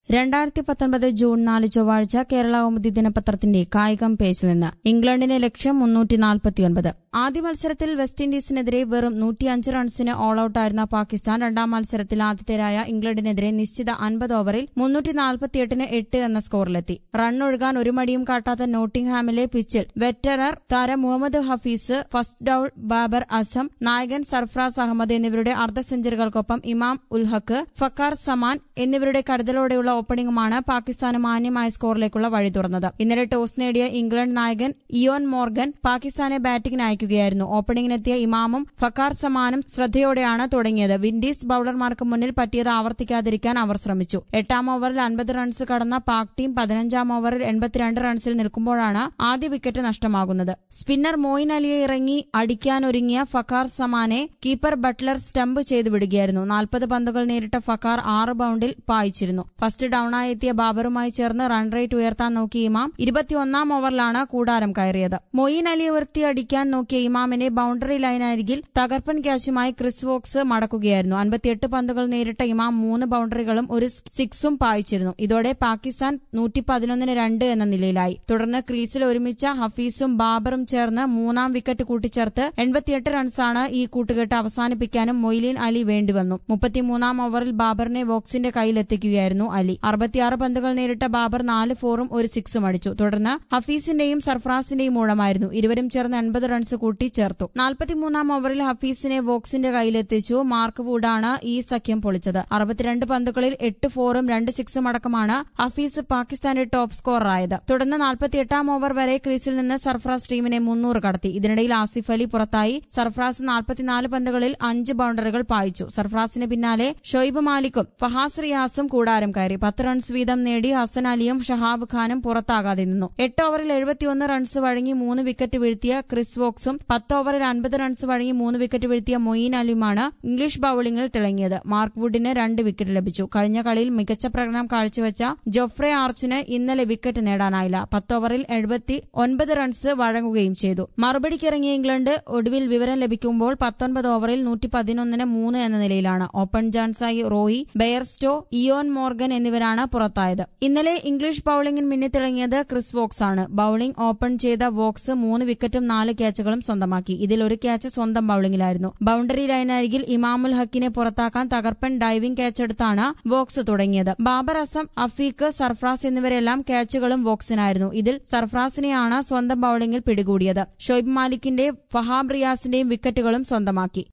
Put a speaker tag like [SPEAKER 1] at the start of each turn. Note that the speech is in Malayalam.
[SPEAKER 1] രണ്ടായിരത്തി പത്തൊൻപത് ജൂൺ നാല് ചൊവ്വാഴ്ച കേരള കൗമുദി ദിനപത്രത്തിന്റെ കായികം പേജിൽ നിന്ന് ഇംഗ്ലണ്ടിന്റെ ലക്ഷ്യം മുന്നൂറ്റി നാൽപ്പത്തിയൊൻപത് ആദ്യ മത്സരത്തിൽ വെസ്റ്റ് ഇൻഡീസിനെതിരെ വെറും നൂറ്റിയഞ്ച് റൺസിന് ഓൾ ഔട്ടായിരുന്ന പാകിസ്ഥാൻ രണ്ടാം മത്സരത്തിൽ ആതിഥേയരായ ഇംഗ്ലണ്ടിനെതിരെ നിശ്ചിത അൻപത് ഓവറിൽ മുന്നൂറ്റി നാൽപ്പത്തിയെട്ടിന് എട്ട് എന്ന സ്കോറിലെത്തി റണ്ണൊഴുകാൻ ഒരു മടിയും കാട്ടാത്ത നോട്ടിംഗ്ഹാമിലെ പിച്ചിൽ വെറ്ററർ താരം മുഹമ്മദ് ഹഫീസ് ഫസ്റ്റ് ഡൌൾ ബാബർ അസം നായകൻ സർഫറാസ് അഹമ്മദ് എന്നിവരുടെ അർദ്ധ സെഞ്ചുറികൾക്കൊപ്പം ഇമാം ഉൽ ഹക്ക് ഫക്കാർ സമാൻ എന്നിവരുടെ കരുതലോടെയുള്ള ഓപ്പണിംഗുമാണ് പാകിസ്ഥാന് മാന്യമായ സ്കോറിലേക്കുള്ള വഴി തുറന്നത് ഇന്നലെ ടോസ് നേടിയ ഇംഗ്ലണ്ട് നായകൻ ഇയോൻ മോർഗൻ പാകിസ്ഥാനെ ബാറ്റിംഗിന് അയക്കുകയായിരുന്നു ഓപ്പണിംഗിനെത്തിയ ഇമാമും ഫക്കാർ സമാനും ശ്രദ്ധയോടെയാണ് തുടങ്ങിയത് വിൻഡീസ് ബൌളർമാർക്ക് മുന്നിൽ പറ്റിയത് ആവർത്തിക്കാതിരിക്കാൻ അവർ ശ്രമിച്ചു എട്ടാം ഓവറിൽ അൻപത് റൺസ് കടന്ന പാക് ടീം പതിനഞ്ചാം ഓവറിൽ എൺപത്തിരണ്ട് റൺസിൽ നിൽക്കുമ്പോഴാണ് ആദ്യ വിക്കറ്റ് നഷ്ടമാകുന്നത് സ്പിന്നർ മോയിൻ അലിയെ ഇറങ്ങി അടിക്കാനൊരുങ്ങിയ ഫക്കാർ സമാനെ കീപ്പർ ബട്ട്ലർ സ്റ്റംപ് ചെയ്ത് വിടുകയായിരുന്നു നാൽപ്പത് പന്തുകൾ നേരിട്ട ഫക്കാർ ആറ് ബൌണ്ടിൽ പായിച്ചിരുന്നു ഫസ്റ്റ് ഡൌണായി എത്തിയ ബാബറുമായി ചേർന്ന് റൺ റേറ്റ് ഉയർത്താൻ നോക്കിയ ഇമാം ഇരുപത്തിയൊന്നാം ഓവറിലാണ് കൂടാരം കയറിയത് മൊയ്ൻ അലിയെ ഉയർത്തി അടിക്കാൻ നോക്കിയ ഇമാമിനെ ബൌണ്ടറി ലൈനരികിൽ തകർപ്പൻ ക്യാച്ചുമായി ക്രിസ് വോക്സ് മടക്കുകയായിരുന്നു അൻപത്തിയെട്ട് പന്തുകൾ നേരിട്ട ഇമാം മൂന്ന് ബൌണ്ടറികളും ഒരു സിക്സും പായിച്ചിരുന്നു ഇതോടെ പാകിസ്ഥാൻ നൂറ്റി പതിനൊന്നിന് രണ്ട് എന്ന നിലയിലായി തുടർന്ന് ക്രീസിൽ ഒരുമിച്ച ഹഫീസും ബാബറും ചേർന്ന് മൂന്നാം വിക്കറ്റ് കൂട്ടിച്ചേർത്ത് എൺപത്തിയെട്ട് റൺസാണ് ഈ കൂട്ടുകെട്ട് അവസാനിപ്പിക്കാനും മൊയ്ലീൻ അലി വേണ്ടിവന്നു മുപ്പത്തിമൂന്നാം ഓവറിൽ ബാബറിനെ വോക്സിന്റെ കയ്യിലെത്തിക്കുകയായിരുന്നു അലി അറുപത്തിയാറ് പന്തുകൾ നേരിട്ട ബാബർ നാല് ഫോറും ഒരു സിക്സും അടിച്ചു തുടർന്ന് ഹഫീസിന്റെയും സർഫറാസിന്റെയും ഊഴമായിരുന്നു ഇരുവരും ചേർന്ന് എൺപത് റൺസ് കൂട്ടി ചേർത്തു നാൽപ്പത്തിമൂന്നാം ഓവറിൽ ഹഫീസിനെ വോക്സിന്റെ കയ്യിലെത്തിച്ചു മാർക്ക് വുഡാണ് ഈ സഖ്യം പൊളിച്ചത് അറുപത്തിരണ്ട് പന്തുകളിൽ എട്ട് ഫോറും രണ്ട് സിക്സും അടക്കമാണ് ഹഫീസ് പാകിസ്ഥാന്റെ ടോപ്പ് സ്കോററായത് തുടർന്ന് നാൽപ്പത്തിയെട്ടാം ഓവർ വരെ ക്രീസിൽ നിന്ന് സർഫറാസ് ടീമിനെ മുന്നൂറ് കടത്തി ഇതിനിടയിൽ ആസിഫ് അലി പുറത്തായി സർഫറാസ് നാൽപ്പത്തിനാല് പന്തുകളിൽ അഞ്ച് ബൌണ്ടറികൾ പായിച്ചു സർഫറാസിന് പിന്നാലെ ഷൊയ്ബ് മാലിക്കും ഫഹാസ് റിയാസും കൂടാരം കയറി പത്ത് റൺസ് വീതം നേടി ഹസൻ അലിയും ഷഹാബ് ഖാനും പുറത്താകാതെ നിന്നു എട്ട് ഓവറിൽ എഴുപത്തിയൊന്ന് റൺസ് വഴങ്ങി മൂന്ന് വിക്കറ്റ് വീഴ്ത്തിയ ക്രിസ് വോക്സും പത്ത് ഓവറിൽ അൻപത് റൺസ് വഴങ്ങി മൂന്ന് വിക്കറ്റ് വീഴ്ത്തിയ മൊയ്ൻ അലിയുമാണ് ഇംഗ്ലീഷ് ബൌളിംഗിൽ തിളങ്ങിയത് മാർക്ക് വുഡിന് രണ്ട് വിക്കറ്റ് ലഭിച്ചു കഴിഞ്ഞ കളിയിൽ മികച്ച പ്രകടനം കാഴ്ചവെച്ച ജോഫ്രെ ആർച്ചിന് ഇന്നലെ വിക്കറ്റ് നേടാനായില്ല പത്ത് ഓവറിൽ എഴുപത്തി ഒൻപത് റൺസ് വഴങ്ങുകയും ചെയ്തു മറുപടിക്കിറങ്ങിയ ഇംഗ്ലണ്ട് ഒടുവിൽ വിവരം ലഭിക്കുമ്പോൾ പത്തൊൻപത് ഓവറിൽ നൂറ്റി പതിനൊന്നിന് മൂന്ന് എന്ന നിലയിലാണ് ഓപ്പൺ ജാൻസായി റോയി ബെയർസ്റ്റോ ഇയോൻ മോർഗൻ എന്നിവരാണ് പുറത്തായത് ഇന്നലെ ഇംഗ്ലീഷ് ബൌളിംഗിൽ മിന്നിത്തിളങ്ങിയത് ക്രിസ് വോക്സ് ആണ് ബൌളിംഗ് ഓപ്പൺ ചെയ്ത വോക്സ് മൂന്ന് വിക്കറ്റും നാല് ക്യാച്ചുകളും സ്വന്തമാക്കി ഇതിൽ ഒരു ക്യാച്ച് സ്വന്തം ബൌളിംഗിലായിരുന്നു ബൌണ്ടറി ലൈനരികിൽ ഇമാമുൽ ഹക്കിനെ പുറത്താക്കാൻ തകർപ്പൻ ഡൈവിംഗ് ക്യാച്ചെടുത്താണ് വോക്സ് തുടങ്ങിയത് ബാബർ അസം അഫീഖ് സർഫ്രാസ് എന്നിവരെല്ലാം ക്യാച്ചുകളും വോക്സിനായിരുന്നു ഇതിൽ സർഫ്രാസിനെയാണ് സ്വന്തം ബൌളിംഗിൽ പിടികൂടിയത് ഷൊയ്ബ് മാലിക്കിന്റെ ഫഹാബ് റിയാസിന്റെയും വിക്കറ്റുകളും സ്വന്തമാക്കി